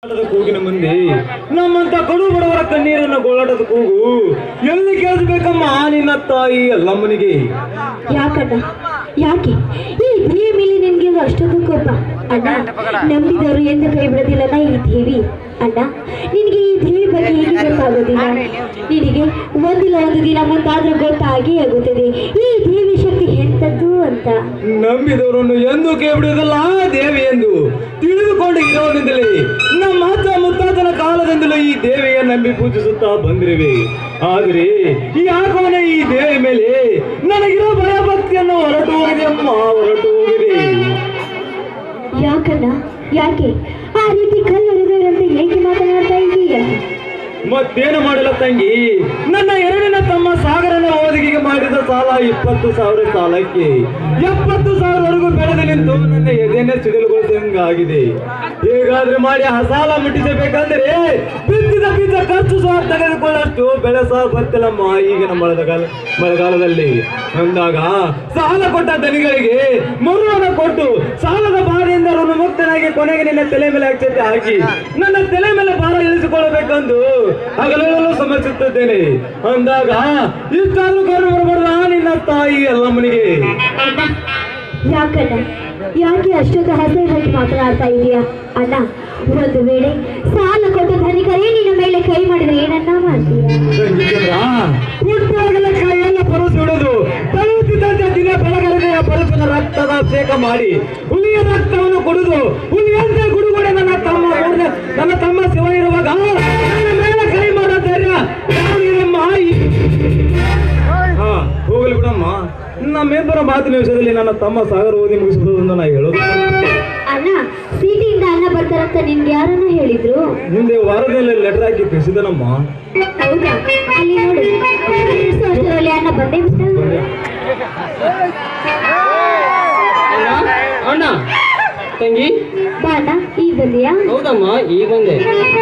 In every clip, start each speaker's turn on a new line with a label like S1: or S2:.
S1: ಗೋಳಾಟದ ಕೂಗಿನ ಮುಂದೆ ನಮ್ಮಂತ ಕಡು ಬಡವರ ಕಣ್ಣೀರನ್ನ ಗೋಳಾಟದ ಕೂಗು ಎಲ್ಲಿ ಕೇಳಿಸ್ಬೇಕಮ್ಮ ನಿನ್ನ ತಾಯಿ ಅಲ್ಲಮ್ಮನಿಗೆ
S2: ಯಾಕಣ್ಣ ಯಾಕೆ ಈ ದೇವಿ ಮೇಲೆ ನಿನ್ಗೆ ಅಷ್ಟೊಂದು ಕೋಪ ಅಣ್ಣ ನಂಬಿದವರು ಎಂದು ಕೈ ಬಿಡೋದಿಲ್ಲಲ್ಲ ಈ ದೇವಿ ಅಣ್ಣ ನಿನಗೆ ಈ ದೇವಿ ಬಗ್ಗೆ ಹೇಗೆ ಗೊತ್ತಾಗೋದಿಲ್ಲ ನಿನಗೆ ಒಂದಿಲ್ಲ ಒಂದು ದಿನ ಮುಂದಾದ್ರೂ ಗೊತ್ತಾಗೇ ಆಗುತ್ತದೆ ಈ ದೇವಿ ಶಕ್ತಿ ಎಂಥದ್ದು ಅಂತ
S1: ನಂಬಿದವರನ್ನು ಎಂದು ಕೇಳಿಬಿಡುವುದಲ್ಲ ದೇವಿ ಎಂದು ತಿಳಿದುಕೊಂಡು ಇರೋದಿಂದಲೇ ನಮ್ಮ ಅಜ್ಜ ಮುತ್ತಾತನ ಕಾಲದಿಂದಲೂ ಈ ದೇವಿಯ ನಂಬಿ ಪೂಜಿಸುತ್ತಾ ಬಂದಿರುವೆ ಆದರೆ ಈ ಆಗೋನೆ ಈ ದೇವಿ ಮೇಲೆ ನನಗಿರೋ ಭಯ ಭಕ್ತಿಯನ್ನು ಹೊರಟು ಹೋಗಿದೆ ಅಮ್ಮ ಹೊರಟು ಹೋಗಿದೆ
S2: ಯಾಕಣ್ಣ ಯಾಕೆ ಆ ರೀತಿ ಕಲ್ಲು ಹೃದಯದಂತೆ ಏಕೆ ಮಾತನಾಡ್ತಾ ಇದೀಯ
S1: ಮತ್ತೇನು ಮಾಡಲ್ಲ ತಂಗಿ ನನ್ನ ಎರಡನೇ ತಮ್ಮ ಸಾಗರನ ಓದಿಗೆಗೆ ಮಾಡಿದ ಸಾಲ ಇಪ್ಪತ್ತು ಸಾವಿರ ಸಾಲಕ್ಕೆ ಎಪ್ಪತ್ತು ಸಾವಿರವರೆಗೂ ಬೆಳೆದು ನಿಂತು ನನ್ನ ಎದೆನೆ ಸಿಡಿಲುಗೊಳಿಸಂಗಾಗಿದೆ ಹೇಗಾದ್ರೆ ಮಾಡಿ ಆ ಸಾಲ ಮುಟ್ಟಿಸಬೇಕಂದ್ರೆ ಬಿದ್ದಿದ ಬಿದ್ದ ಖರ್ಚು ಸಹ ತೆಗೆದುಕೊಳ್ಳಷ್ಟು ಬೆಳೆ ಸಹ ಬರ್ತಿಲ್ಲಮ್ಮ ಈಗಿನ ಮಳೆಗಾಲ ಮಳೆಗಾಲದಲ್ಲಿ ಅಂದಾಗ ಸಾಲ ಕೊಟ್ಟ ದನಿಗಳಿಗೆ ಮರುವನ ಕೊಟ್ಟು ಸಾಲದ ಬಾಧೆಯಿಂದ ಋಣಮುಕ್ತನಾಗಿ ಕೊನೆಗೆ ನಿನ್ನ ತಲೆ ಮೇಲೆ ಅಕ್ಷತೆ ಹಾಕಿ ನನ್ನ ತಲೆ ಮೇಲೆ ಭಾರ ಇಳಿಸಿಕೊಳ್ಳಬೇಕೆಂದು ಹಗಲೆಲ್ಲೂ ಸಮಸ್ಯುತ್ತಿದ್ದೇನೆ ಅಂದಾಗ ಇಷ್ಟಾದ್ರೂ ಕರು ಬರಬಾರ್ದ ನಿನ್ನ ತಾಯಿ ಅಲ್ಲಮ್ಮನಿಗೆ
S2: ಅಣ್ಣ ಯಾಕಣ್ಣ ಯಾಕೆ ಅಷ್ಟೊಂದು ಹಸೆ ಹಾಕಿ ಮಾತನಾಡ್ತಾ ಇದೀಯಾ ಅಣ್ಣ ಒಂದು ವೇಳೆ ಸಾಲ ಕೊಟ್ಟ ಧನಿಕರೇ ನಿನ್ನ ಮೇಲೆ ಕೈ ಮಾಡಿದ್ರೆ ಏನನ್ನ ಮಾಡ್ತೀಯ
S1: ಹುಟ್ಟಾಗಲೇ ಕೈಯನ್ನ ಪರಸು ಬಿಡೋದು ಬರುತ್ತಿದ್ದಂತೆ ದಿನ ಬೆಳಗಲಿನ ಪರಸಿನ ರಕ್ತದ ಅಭಿಷೇಕ ಮಾಡಿ ಹುಲಿಯ ರಕ್ತವನ್ನು ಕುಡಿದು ಹುಲಿಯಂತೆ ಗುಡುಗುಡೆ ನನ್ನ ತಮ್ಮ ಮೂರನೇ- ನನ್ನ ತಮ್ಮ ಶಿವ ಇರುವಾಗ ನನ್ನ ಮೇಲೆ ಕೈ ಮಾಡೋ ಧೈರ್ಯ ಯಾರಿಗಮ್ಮ ಈ- ಹಾ ಹೋಗಲಿ ಬಿಡಮ್ಮ ನಮ್ಮಿಬ್ಬರ ಮಾತಿನ ವಿಷಯದಲ್ಲಿ ನನ್ನ ತಮ್ಮ ಸಾಗರ ಓದಿ ಮುಗಿಸಬಹುದು ಅಂತ ನಾ ಹೇಳೋದು
S2: ಅಣ್ಣ ಸಿಟಿಯಿಂದ ಅಣ್ಣ ಬರ್ತಾರಂತ ನಿನ್ಗೆ ಯಾರನ್ನ ಹೇಳಿದ್ರು
S1: ಹಿಂದೆ ವಾರದಲ್ಲಿ ಲೆಟರ್ ಹಾಕಿ ತಿಳಿಸಿದನಮ್ಮ
S2: ಹೌದಾ ಅಲ್ಲಿ ನೋಡು ಇಷ್ಟು ಅಷ್ಟರಲ್ಲಿ ಅಣ್ಣ ಬಂದೇ ಬಿಟ್ಟ
S3: ಅಣ್ಣ ತಂಗಿ
S2: ಬಾ ಅಣ್ಣ ಈಗ ಬಂದಿಯಾ
S3: ಹೌದಮ್ಮ ಈಗ ಬಂದೆ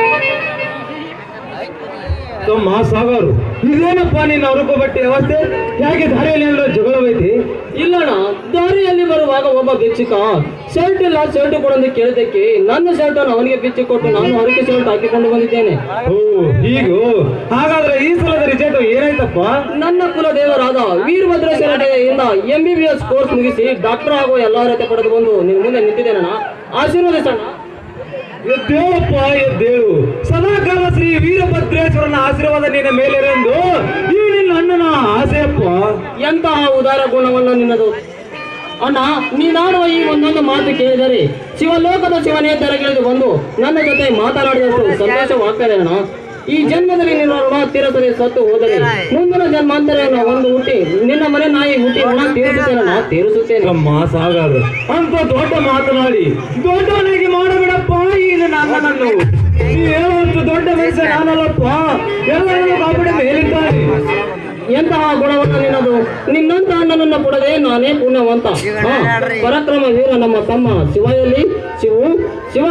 S1: ತಮ್ಮ ಸಾಗರು ಇದೇನಪ್ಪ ನಿನ್ನ ಅರುಕು ಬಟ್ಟೆ ಅವಸ್ಥೆ ಯಾಕೆ ದಾರಿಯಲ್ಲಿ ಎಲ್ಲರೂ ಜಗಳವೈತಿ
S3: ಇಲ್ಲಣ್ಣ ದಾರಿಯಲ್ಲಿ ಬರುವಾಗ ಒಬ್ಬ ಬೆಚ್ಚಿಕ ಶರ್ಟ್ ಇಲ್ಲ ಶರ್ಟ್ ಕೊಡಂತ ಕೇಳಿದಕ್ಕೆ ನನ್ನ ಶರ್ಟ್ ಅನ್ನು ಅವನಿಗೆ ಬಿಚ್ಚಿ ಕೊಟ್ಟು ನಾನು ಹರಕೆ ಶರ್ಟ್ ಹಾಕಿಕೊಂಡು ಬಂದಿದ್ದೇನೆ
S1: ಓ ಹೀಗೂ ಹಾಗಾದ್ರೆ ಈ ಸಲದ ರಿಸಲ್ಟ್ ಏನಾಯ್ತಪ್ಪ
S3: ನನ್ನ ಕುಲ ದೇವರಾದ ವೀರಭದ್ರೇಶ್ವರಯಿಂದ M B B S course ಮುಗಿಸಿ ಡಾಕ್ಟರ್ ಆಗುವ ಎಲ್ಲ ಅರ್ಹತೆ ಪಡೆದು ಬಂದು ನಿನ್ನ ಮುಂದೆ ನಿಂತಿದ್ದೇನಣ್ಣ ಆಶೀರ್ವದಿಸಣ್ಣ
S1: ಎದ್ದೇಳಪ್ಪ ಎದ್ದೇಳು ಸದಾಕಾಲ ಶ್ರೀ ವೀರಭದ್ರೇಶ್ವರನ ಆಶೀರ್ವಾದ ನಿನ್ನ ಮೇಲಿರೆಂದು ಈ ನಿನ್ನ ಅಣ್ಣನ ಆಸೆಯಪ್ಪ
S3: ಎಂತಹ ಉದಾರ ಗುಣವನ್ನು ನಿನ್ನದು ಅಣ್ಣ ನೀನಾಡುವ ಈ ಒಂದೊಂದು ಮಾತು ಕೇಳಿದರೆ ಶಿವಲೋಕದ ಶಿವನೇ ತೆರಗಿಳಿದು ಬಂದು ನನ್ನ ಜೊತೆ ಮಾತನಾಡಿದಷ್ಟು ಸಂತೋಷವಾಗ್ತದೆ ಅಣ್ಣ ಈ ಜನ್ಮದಲ್ಲಿ ನಿನ್ನ ಋಣ ತೀರಿಸದೆ ಸತ್ತು ಹೋದರೆ ಮುಂದಿನ ಜನ್ಮಾಂತರವನ್ನು ಒಂದು ಹುಟ್ಟಿ ನಿನ್ನ ಮನೆ ನಾಯಿ ಹುಟ್ಟಿ ಋಣ ತೀರಿಸುತ್ತೇನೆ ತೀರಿಸುತ್ತೇನೆ
S1: ನಮ್ಮ ಸಾಗರ್ ಅಂತ ದೊಡ್ಡ ಮಾತನಾಡಿ ದೊಡ್ಡವನಾಗಿ ಮಾಡಬೇಡಪ್ಪ ಈ ನನ್ನ ಅಣ್ಣನನ್ನು ನೀ ಹೇಳುವಂತ ದೊಡ್ಡ ಮನುಷ್ಯ ನಾನಲ್ಲಪ್ಪ ಎಲ್ಲರನ್ನು ಕಾಪಾಡಿ ಮೇಲಿದ್ದಾರೆ
S3: ಎಂತಹ ಗುಣವನ್ನು ನಿನ್ನದು ನಿನ್ನಂತ ಅಣ್ಣನನ್ನ ಕೊಡದೆ ನಾನೇ ಪುಣ್ಯವಂತ ಹಾ, ಪರಾಕ್ರಮ ವೀರ ನಮ್ಮ ತಮ್ಮ ಶಿವಯಲ್ಲಿ ಶಿವು ಶಿವ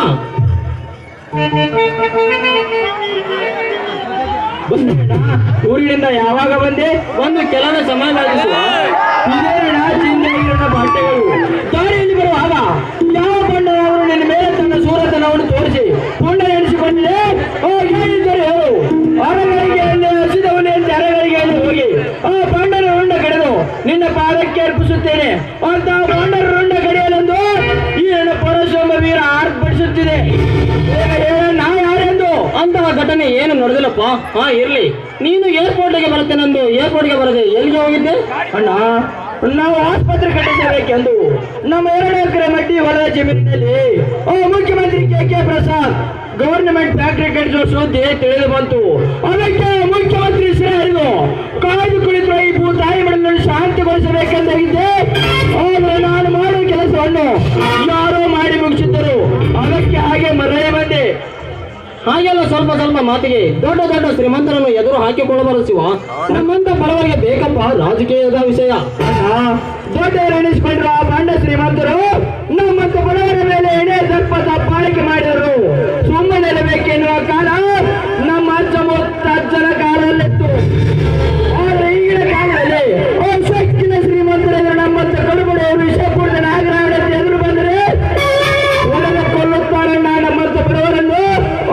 S3: ಊರಿನಿಂದ ಯಾವಾಗ ಬಂದೆ ಒಂದು ಕೆಲವೇ ಸಮಯದಲ್ಲಿ ಶಿವ.
S1: ಇದೇನಣ್ಣ ಚಿಂತೆಯಿಲ್ಲದ ಬಟ್ಟೆಗಳು ದಾರಿಯಲ್ಲಿ ಬರುವಾಗ ಯಾವ ಬಣ್ಣದವರು ನಿನ್ನ ಮೇಲೆ ತನ್ನ ಸೂರತನವನ್ನು ತೋರಿಸಿ ಪುಣ್ಯ ಎಣಿಸಿಕೊಂಡಿದೆ ಹೋಗಿ ಹೇಳಿದ್ದರೆ ಹೇಳು ಅರಗಳಿಗೆ ಅಲ್ಲಿ ಹಸಿದವನೇ ಅಂತ ಅರಗಳಿಗೆ ಅಲ್ಲಿ ಹೋಗಿ ಆ ಬಂಡರ ರುಂಡ ಕಡೆದು ನಿನ್ನ ಪಾದಕ್ಕೆ ಅರ್ಪಿಸುತ್ತೇನೆ ಅಂತ ಬಂಡರ ರುಂಡ ಕಡೆಯಲೆಂದು ಈ ನನ್ನ ಪರಶುಂಬ ವೀರ ಆರ್ಪಡಿಸುತ್ತಿದೆ ನಾ ಯಾರೆಂದು
S3: ಅಂತಹ ಘಟನೆ ಏನು ನಡೆದಿಲ್ಲಪ್ಪ ಹಾ ಇರ್ಲಿ ನೀನು ಏರ್ಪೋರ್ಟ್ಗೆ ಬರುತ್ತೇನೆಂದು ಏರ್ಪೋರ್ಟ್ಗೆ ಬರದೆ ಎಲ್ಲಿಗೆ ಹೋಗಿದ್ದೆ
S1: ಅಣ್ಣ ನಾವು ಆಸ್ಪತ್ರೆ ಕಟ್ಟಿಸಬೇಕೆಂದು ನಮ್ಮ ಎರಡು ಎಕರೆ ಮಟ್ಟಿ ಹೊಲದ ಜಮೀನಿನಲ್ಲಿ ಓ ಮುಖ್ಯಮಂತ್ರಿ K K Prasad government factory ಕಟ್ಟಿಸುವ ಸುದ್ದಿ ತಿಳಿದು ಬಂತು ಅದಕ್ಕೆ ಮುಖ್ಯಮಂತ್ರಿ ಶ್ರೀ ಕಾಯ್ದು ಕುಳಿತು ಈ ಭೂ ತಾಯಿ ಮಡಲನ್ನು ಶಾಂತಿಗೊಳಿಸಬೇಕೆಂದಿದ್ದೆ ಆದರೆ ನಾನು ಮಾಡುವ ಕೆಲಸವನ್ನು ಯಾರೋ ಮಾಡಿ ಮುಗಿಸಿದ್ದರು ಅದಕ್ಕೆ ಹಾಗೆ ಮರಳಿ ಬಂದೆ
S3: ಹಾಗೆಲ್ಲ ಸ್ವಲ್ಪ ಸ್ವಲ್ಪ ಮಾತಿಗೆ ದೊಡ್ಡ ದೊಡ್ಡ ಶ್ರೀಮಂತರನ್ನು ಎದುರು ಹಾಕಿಕೊಳ್ಳಬಾರದು ಶಿವ ನಮ್ಮಂತ ಬಡವರಿಗೆ ಬೇಕಪ್ಪ ರಾಜಕೀಯದ ವಿಷಯ
S1: ದೊಡ್ಡ ಎಣಿಸ್ಕೊಂಡ್ರ ಬಂಡ ಶ್ರೀಮಂತರು ನಮ್ಮಂತ ಬಡವರ ಮೇಲೆ ಎಣೆ ದಪ್ಪ ದಪ್ಪಾಳಿಕೆ ಮಾಡಿದರು ಸುಮ್ಮನೆ ಇರಬೇಕೆನ್ನುವ ಕಾಲ ನಮ್ಮ ಅಜ್ಜ ಮುತ್ತ ಅಜ್ಜನ ಕಾಲದಲ್ಲಿತ್ತು ಆದ್ರೆ ಈಗಿನ ಕಾಲದಲ್ಲಿ ಓ ಶಕ್ತಿನ ಶ್ರೀಮಂತರೆಂದ್ರೆ ನಮ್ಮಂತ ಕಡುಬಡೆಯವರು ವಿಷ ಕುಡಿದ ನಾಗರಾವಣತೆ ಎದುರು ಬಂದರೆ ಒಳಗೆ ಕೊಲ್ಲುತ್ತಾರಣ್ಣ ನಮ್ಮಂತ ಬಡವರನ್ನು ಓ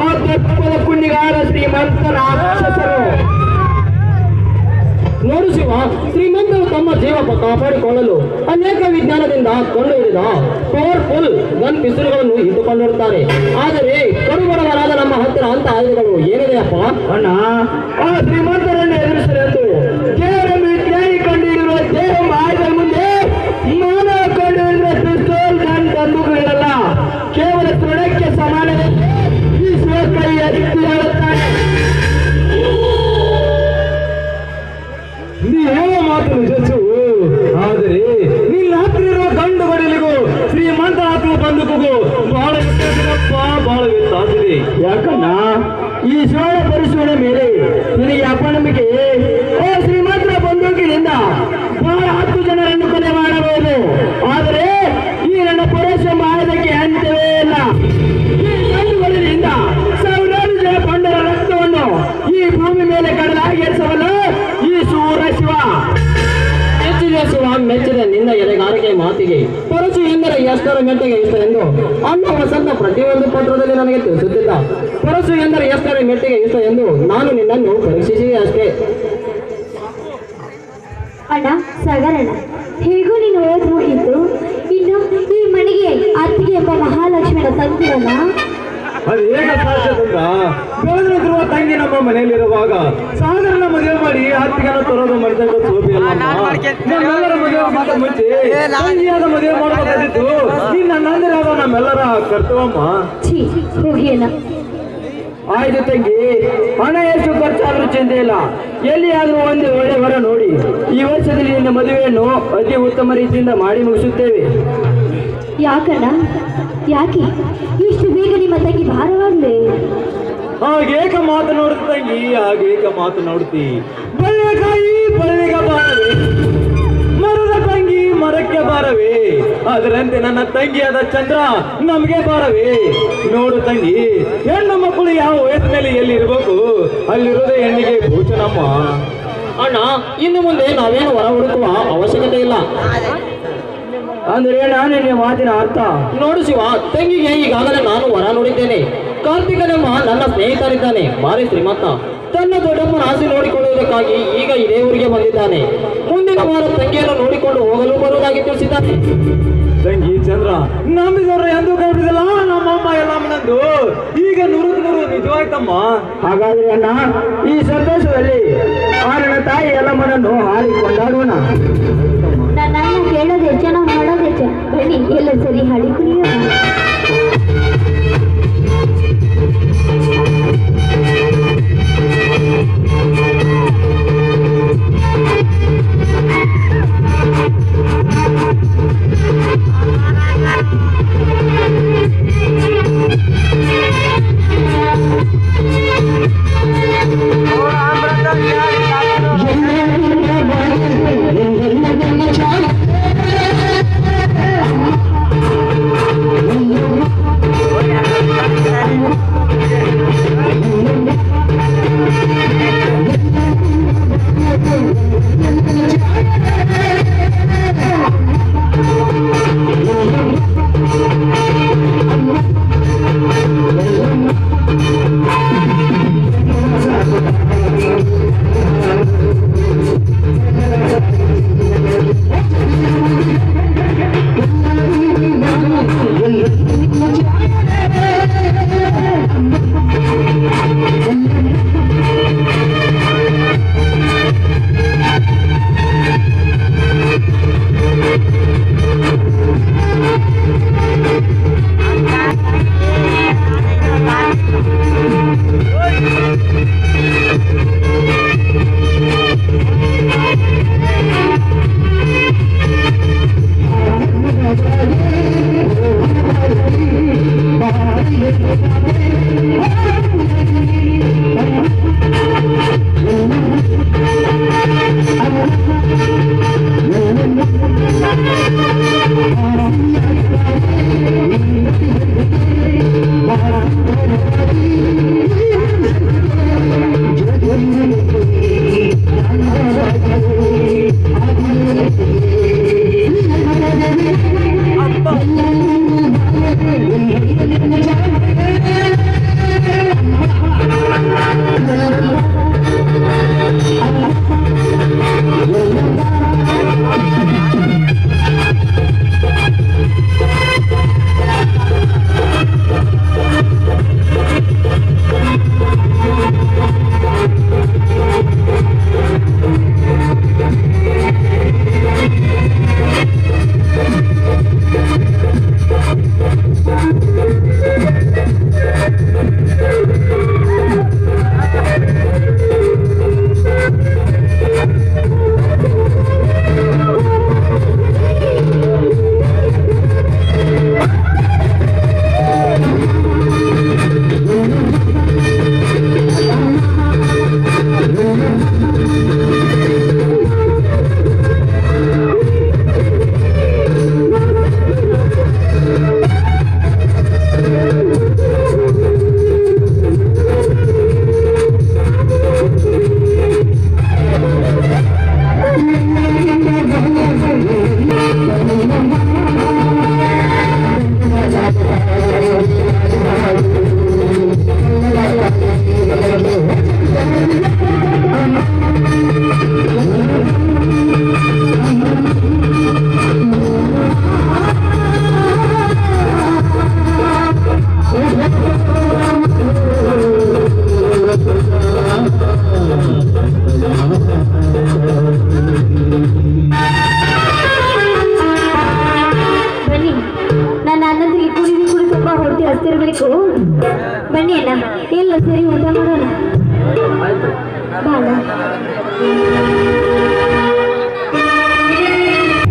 S3: ಪಿಸ್ತೂಲ್ಗಳನ್ನ ಕಂಡು ಹಿಡಿದ ಪವರ್ಫುಲ್ ಗನ್ ಪಿಸ್ತೂಲ್ಗಳನ್ನು ಇಟ್ಟುಕೊಂಡಿರುತ್ತಾರೆ ಆದರೆ ಕಡುಬಡವರಾದ ನಮ್ಮ ಹತ್ತಿರ ಅಂತ ಆಯುಧಗಳು ಏನಿದೆಯಪ್ಪ
S1: ಅಣ್ಣ ಆ ಶ್ರೀಮಂತರನ್ನು ಎದುರಿಸಲೆಂದು ದೇವರನ್ನು ತ್ಯಾಗಿ ಕಂಡಿರುವ ದೇಹ ಆಯ್ದ ಮುಂದೆ ಮಾನವ ಕಂಡಿರುವ ಪಿಸ್ತೂಲ್ ಗನ್ ಬಂದೂಕುಗಳಲ್ಲ ಕೇವಲ ತೃಣಕ್ಕೆ ಸಮಾನವೇ ಈ ಶಿವಕೈ ಎತ್ತಿ ಹೇಳುತ್ತಾನೆ ನೀ ಹೇಳೋ ಮಾತು ನಿಜಸ್ಸು ಆದರೆ ನಿನ್ನ ಹತ್ರ ಇರುವ ಗಂಡು ಬಡಲಿಗೂ ಶ್ರೀಮಂತ ಹತ್ರ ಬಂದೂಕಿಗೂ ಬಹಳ ವ್ಯತ್ಯಾಸವಪ್ಪ ಬಹಳ ವ್ಯತ್ಯಾಸವಿದೆ ಯಾಕಣ್ಣ ಈ ಶಿವನ ಪರಿಶೀಲನೆ ಮೇಲೆ ನಿನಗೆ ಅಪನಂಬಿಕೆ ಓ ಶ್ರೀಮಂತರ ಬಂದೂಕಿನಿಂದ ಬಹಳ ಹತ್ತು ಜನರನ್ನು ಕೊಲೆ ಮಾಡಬಹುದು ಆದರೆ ಈ ನನ್ನ ಪುರುಷ ಮಾಡೋದಕ್ಕೆ ಅಂತ್ಯವೇ ಇಲ್ಲ ಈ ಗಂಡುಗಳಿಂದ ಸಾವಿರಾರು ಜನ ಕೊಂಡರ ರಕ್ತವನ್ನು ಈ ಭೂಮಿ ಮೇಲೆ ಕಡಲಾಗಿ ಎಸವಲ್ಲ ಈ ಸೂರ ಶಿವ
S3: ಮೆಚ್ಚಿದ ಶಿವ ಮೆಚ್ಚಿದ ನಿನ್ನ ಎಲೆಗಾರಿಕೆ ಮಾತಿಗೆ ಪರಸು ಎಂದರೆ ಎಷ್ಟರ ಮೆಟ್ಟಿಗೆ ಇಷ್ಟ ಎಂದು ಅಣ್ಣ ವಸಂತ ಪ್ರತಿಯೊಂದು ಪತ್ರದಲ್ಲಿ ನನಗೆ ತಿಳಿಸುತ್ತಿದ್ದ ಪರಸು ಎಂದರೆ ಎಷ್ಟರ ಮೆಟ್ಟಿಗೆ ಇಷ್ಟ ಎಂದು ನಾನು ನಿನ್ನನ್ನು ಪರೀಕ್ಷಿಸಿದೆ ಅಷ್ಟೇ
S2: ಅಣ್ಣ ಸಗರಣ್ಣ ಹೇಗೂ ನೀನು ಓದ್ ಮುಗೀತು ಇನ್ನು ಈ ಮನೆಗೆ ಅತ್ತಿಗೆ ಎಂಬ ಮಹಾಲಕ್ಷ್ಮಿಯ ತಂದಿರಲ್ಲ
S1: ಅದು ಹೇಗೆ ಸಾಧ್ಯ ತಂದ ಬೆಳೆದಿರುವ ತಂಗಿ ನಮ್ಮ ಮನೆಯಲ್ಲಿರುವಾಗ ಸಾಗರನ ಮದುವೆ ಮಾಡಿ ಹತ್ತಿಗೆನ ತರೋದು ಮನೆತಂಗ ಸೋಪಿ ಅಲ್ಲ ನಮ್ಮೆಲ್ಲರ ಮದುವೆ ಮಾತ ಮುಂಚೆ ತಂಗಿಯಾದ ಮದುವೆ ಮಾಡಬೇಕಾದಿತ್ತು ನಿನ್ನ ನಂದಿರಾದ ನಮ್ಮೆಲ್ಲರ ಕರ್ತವಮ್ಮ
S2: ಛೀ ಹೋಗಿಯಲ್ಲ
S1: ಆಯ್ತು ತಂಗಿ ಹಣ ಎಷ್ಟು ಖರ್ಚಾದ್ರೂ ಚಿಂತೆ ಇಲ್ಲ ಎಲ್ಲಿಯಾದ್ರೂ ಒಂದು ಒಳ್ಳೆ ವರ ನೋಡಿ ಈ ವರ್ಷದಲ್ಲಿ ನಿನ್ನ ಮದುವೆಯನ್ನು ಅತಿ ಉತ್ತಮ ರೀತಿಯಿಂದ ಮಾಡಿ ಮುಗಿಸುತ್ತೇವೆ
S2: ಯಾಕಣ್ಣ ಯಾಕೆ ಇಷ್ಟು ಬೇಗ ನಿಮ್ಮ ತಂಗಿ ಭಾರವಾಗ್ಲೇ
S1: ಹಾಗೇಕ ಮಾತನಾಡುತ್ತ ತಂಗಿ ಹಾಗೇಕ ಮಾತನಾಡುತ್ತಿ ಬಳ್ಳೆಕಾಯಿ ಬಳ್ಳಿಗ ಬಾರವೇ ಮರದ ತಂಗಿ ಮರಕ್ಕೆ ಬಾರವೇ ಅದರಂತೆ ನನ್ನ ತಂಗಿಯಾದ ಚಂದ್ರ ನಮಗೆ ಬಾರವೇ ನೋಡು ತಂಗಿ ಹೆಣ್ಣು ಮಕ್ಕಳು ಯಾವ ವಯಸ್ಸಿನಲ್ಲಿ ಎಲ್ಲಿ ಇರಬೇಕು ಅಲ್ಲಿರೋದೇ ಹೆಣ್ಣಿಗೆ ಭೂಷಣಮ್ಮ
S3: ಅಣ್ಣ ಇನ್ನು ಮುಂದೆ ನಾವೇನು ಹೊರ ಹುಡುಕುವ ಅವಶ್ಯಕತೆ ಇಲ್ಲ
S1: ಅಂದ್ರೆ ನಾನು ನಿನ್ನ ಮಾತಿನ ಅರ್ಥ
S3: ನೋಡು ಶಿವ ತಂಗಿಗೆ ಈಗಾಗಲೇ ನಾನು ಹೊರ ನೋಡಿದ್ದೇನೆ ಕಾರ್ತಿಕನೆಂಬ ನನ್ನ ಸ್ನೇಹಿತರಿದ್ದಾನೆ ಭಾರಿ ಶ್ರೀಮಂತ ತನ್ನ ದೊಡ್ಡಪ್ಪನ ಆಸೆ ನೋಡಿಕೊಳ್ಳುವುದಕ್ಕಾಗಿ ಈಗ ಇದೇ ಊರಿಗೆ ಬಂದಿದ್ದಾನೆ ಮುಂದಿನ ವಾರ ತಂಗಿಯನ್ನು ನೋಡಿಕೊಂಡು ಹೋಗಲು ಬರುವುದಾಗಿ ತಿಳಿಸಿದ್ದಾನೆ
S1: ತಂಗಿ ಚಂದ್ರ ನಂಬಿದವರು ಎಂದು ಕೈಬಿಡಿದಿಲ್ಲ ನಮ್ಮಮ್ಮ ಎಲ್ಲಮ್ಮನಂದು ಈಗ ನೂರಕ್ಕೆ ನೂರು ನಿಜವಾಯ್ತಮ್ಮ ಹಾಗಾದ್ರೆ ಅಣ್ಣ ಈ ಸಂತೋಷದಲ್ಲಿ ಆ ನನ್ನ ತಾಯಿ ಎಲ್ಲಮ್ಮನನ್ನು ಹಾಡಿ ಕೊಂಡಾಡೋಣ
S2: ನನ್ನ ಅಣ್ಣ ಕೇಳೋದು ಹೆಚ್ಚ ನಾವು ಮಾಡೋದು ಹೆಚ್ಚ ಬನ್ನಿ ಎಲ್ಲ ಸರಿ ಹಾಡಿ ಕುಣಿಯೋಣ ವಿಭೂತಿ ಹಚ್ತಿರ್ಬೇಕು ಬನ್ನಿ ಅಣ್ಣ ಎಲ್ಲ ಸರಿ ಊಟ ಮಾಡೋಣ
S3: ಆಯ್ತು
S2: ಬಾ ಅಣ್ಣ